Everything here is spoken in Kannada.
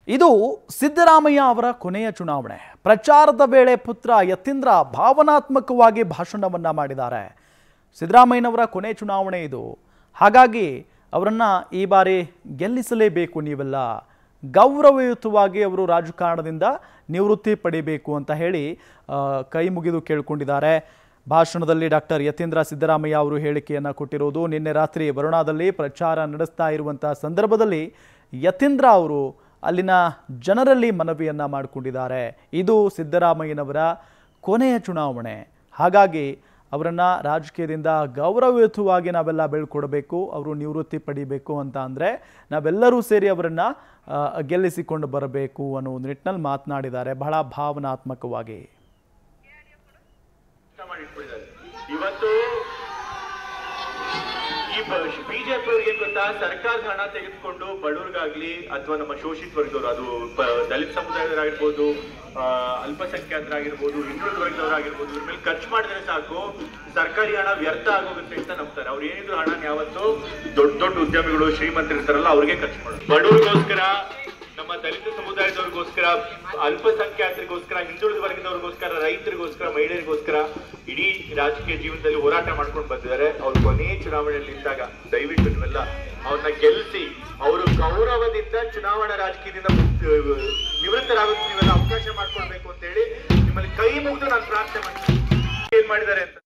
ಇದು ಸಿದ್ದರಾಮಯ್ಯ ಅವರ ಕೊನೆಯ ಚುನಾವಣೆ ಪ್ರಚಾರದ ವೇಳೆ ಪುತ್ರ ಯತೀಂದ್ರ ಭಾವನಾತ್ಮಕವಾಗಿ ಭಾಷಣವನ್ನ ಮಾಡಿದ್ದಾರೆ ಸಿದ್ದರಾಮಯ್ಯನವರ ಕೊನೆ ಚುನಾವಣೆ ಇದು ಹಾಗಾಗಿ ಅವರನ್ನ ಈ ಬಾರಿ ಗೆಲ್ಲಿಸಲೇಬೇಕು ನೀವೆಲ್ಲ ಗೌರವಯುತವಾಗಿ ಅವರು ರಾಜಕಾರಣದಿಂದ ನಿವೃತ್ತಿ ಪಡಿಬೇಕು ಅಂತ ಹೇಳಿ ಆ, ಕೈ ಮುಗಿದು ಕೇಳ್ಕೊಂಡಿದ್ದಾರೆ ಭಾಷಣದಲ್ಲಿ ಡಾಕ್ಟರ್ ಯತೀಂದ್ರ ಸಿದ್ದರಾಮಯ್ಯ ಅವರು ಹೇಳಿಕೆಯನ್ನು ಕೊಟ್ಟಿರೋದು ನಿನ್ನೆ ರಾತ್ರಿ ವರುಣಾದಲ್ಲಿ ಪ್ರಚಾರ ನಡೆಸ್ತಾ ಇರುವಂತಹ ಸಂದರ್ಭದಲ್ಲಿ ಯತೀಂದ್ರ ಅವರು ಅಲ್ಲಿನ ಜನರಲ್ಲಿ ಮನವಿಯನ್ನ ಮಾಡಿಕೊಂಡಿದ್ದಾರೆ ಇದು ಸಿದ್ದರಾಮಯ್ಯನವರ ಕೊನೆಯ ಚುನಾವಣೆ ಹಾಗಾಗಿ ಅವರನ್ನ ರಾಜಕೀಯದಿಂದ ಗೌರವಯುತವಾಗಿ ನಾವೆಲ್ಲ ಬೆಳ್ಕೊಡ್ಬೇಕು ಅವರು ನಿವೃತ್ತಿ ಪಡಿಬೇಕು ಅಂತ ಅಂದರೆ ನಾವೆಲ್ಲರೂ ಸೇರಿ ಅವರನ್ನ ಆ, ಗೆಲ್ಲಿಸಿಕೊಂಡು ಬರಬೇಕು ಅನ್ನೋ ಒಂದು ನಿಟ್ಟಿನಲ್ಲಿ ಮಾತನಾಡಿದ್ದಾರೆ ಬಹಳ ಭಾವನಾತ್ಮಕವಾಗಿ ಕೆಲಸ ಮಾಡಿಟ್ಬಿಟ್ಟಿದ್ದಾರೆ ಇವತ್ತು ಈ ಬಿಜೆಪಿ ಅವ್ರಿಗೆ ಏನ್ ಗೊತ್ತಾ ಸರ್ಕಾರದ ಹಣ ತೆಗೆದುಕೊಂಡು ಬಡವ್ರಿಗಾಗ್ಲಿ ಅಥವಾ ನಮ್ಮ ಶೋಷಿತ ವರ್ಗದವರು ಅದು ಪ- ದಲಿತ ಸಮುದಾಯದವರಾಗಿರ್ಬೋದು ಆ, ಅಲ್ಪಸಂಖ್ಯಾತರಾಗಿರ್ಬೋದು ಹಿಂದುಳಿದ ವರ್ಗದವರಾಗಿರ್ಬೋದು ಇವ್ರ ಮೇಲೆ ಖರ್ಚು ಮಾಡಿದ್ರೆ ಸಾಕು ಸರ್ಕಾರಿ ಹಣ ವ್ಯರ್ಥ ಆಗೋಗುತ್ತೆ ಅಂತ ನಂಬ್ತಾರೆ ಅವ್ರು ಏನಿದ್ರು ಹಣ ಯಾವತ್ತು ದೊಡ್ಡ ದೊಡ್ಡ ಉದ್ಯಮಿಗಳು ಶ್ರೀಮಂತರು ಇರ್ತಾರಲ್ಲ ಅವ್ರಿಗೆ ಖರ್ಚು ಮಾಡೋದು ಬಡವ್ರಿಗೋಸ್ಕರ ನಮ್ಮ ದಲಿತ ಸಮುದಾಯದವ್ರಿಗೋಸ್ಕರ ಅಲ್ಪಸಂಖ್ಯಾತರಿಗೋಸ್ಕರ ಹಿಂದುಳಿದ ವರ್ಗದವ್ರಿಗೋಸ್ಕರ ರೈತರಿಗೋಸ್ಕರ ಮಹಿಳೆಯರಿಗೋಸ್ಕರ ಇಡೀ ರಾಜಕೀಯ ಜೀವನದಲ್ಲಿ ಹೋರಾಟ ಮಾಡ್ಕೊಂಡು ಬಂದಿದ್ದಾರೆ ಅವ್ರು ಕೊನೆಯ ಚುನಾವಣೆಯಲ್ಲಿ ನಿಂತಾಗ ದಯವಿಟ್ಟು ನೀವೆಲ್ಲ ಅವ್ರನ್ನ ಗೆಲ್ಲಿಸಿ ಅವರು ಗೌರವದಿಂದ ಚುನಾವಣಾ ರಾಜಕೀಯದಿಂದ ಮುಕ್ತ- ನಿವೃತ್ತರಾಗೋದಕ್ಕೆ ನೀವೆಲ್ಲ ಅವಕಾಶ ಮಾಡ್ಕೊಳ್ಬೇಕು ಅಂತ ಹೇಳಿ ನಿಮ್ಮಲ್ಲಿ ಕೈ ಮುಗಿದು ನಾನು ಪ್ರಾರ್ಥನೆ ಮಾಡ್ತೀನಿ ಏನ್ ಮಾಡಿದ್ದಾರೆ ಅಂತ